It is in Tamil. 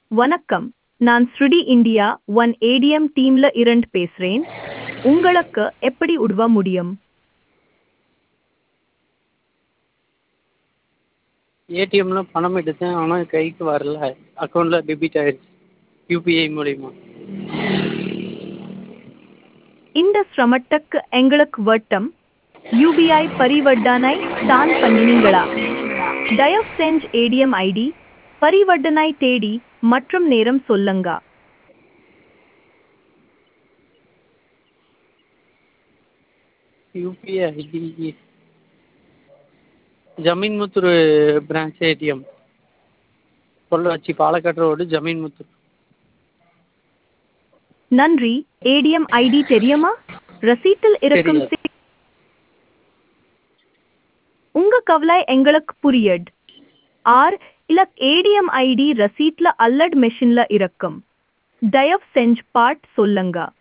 வணக்கம் நான் ஸ்ருடி இந்தியா ஒன் ஏடிஎம் டீம்ல இருந்து பேசுறேன் உங்களுக்கு எப்படி உதவ முடியும் ஏடிஎம்ல பணம் எடுத்தேன் ஆனால் கைக்கு வரல அக்கௌண்ட்டில் டெபிட் ஆயிடுச்சு யூபிஐ மூலிமா இந்த சிரமத்துக்கு எங்களுக்கு வட்டம் யூபிஐ பரிவர்த்தனை தான் பண்ணினீங்களா தயவு செஞ்சு ஏடிஎம் ஐடி பரிவர்த்தனை தேடி மற்றும் நேரம் சொல்லுங்க UPI ID Zaminmuthur branch ATM Pollachi Palakkad road Zaminmuthur நன்றி ஏடிஎம் ஐடி தெரியுமா ரசீட்டில் இருக்கும் தெரியாது. சி- உங்க கவலை எங்களுக்கு புரியட் ஆர் இல்ல ஏடிஎம் ஐடி ரசீட்ல அல்லட் மெஷின்ல இருக்கும் தயவு செஞ்சு பாட் சொல்லுங்க